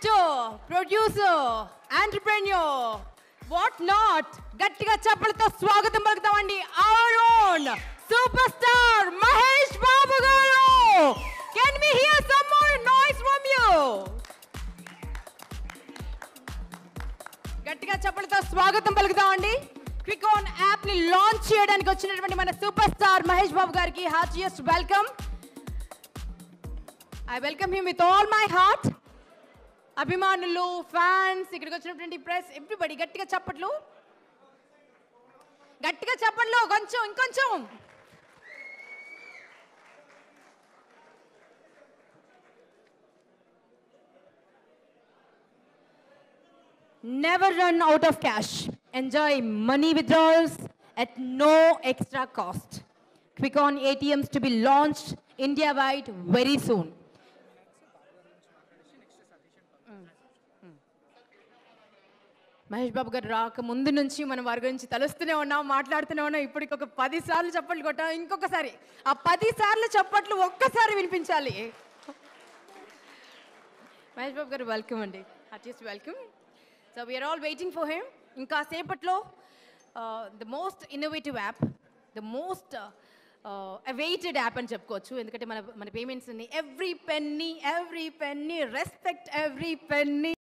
Actor producer entrepreneur what not గట్టిగా చప్పలతో స్వాగతం పలుకుతామండి our own super star Mahesh Babu గారు can we hear some more noise from you గట్టిగా చప్పలతో స్వాగతం పలుకుతామండి క్విక్ ఆన్ యాప్ ని లాంచ్ చేయడానికి వచ్చినటువంటి మన సూపర్ స్టార్ మహేష్ బాబు గారికి heartiest welcome I welcome him with all my heart అభిమానులు ఫ్యాన్స్ ఇక్కడికి వచ్చినటువంటి ప్రెస్ ఎవ్రీబడి గట్టిగా చప్పట్లు గట్టిగా చప్పట్లు కొంచెం ఇంకొంచెం Never run out of cash. Enjoy money withdrawals at no extra cost. Quick on ATMs to be launched India wide very soon. Mahesh Babu గారు రాక ముందు నుంచి మనం వారి గురించి తలుస్తూనే ఉన్నాం మాట్లాడుతూనే ఉన్నాం ఇప్పటికి ఒక పది సార్లు చప్పట్లు కొట్టాం ఇంకొకసారి ఆ పది సార్లు చప్పట్లు ఒక్కసారి వినిపించాలి మహేష్ బాబు గారు వెల్కమ్ అండి artist welcome so we are all waiting for him ఇంకా సేపట్లో the most innovative app the most awaited app అని చెప్పుకోవచ్చు ఎందుకంటే మన మన పేమెంట్స్ని every penny every penny respect every Penney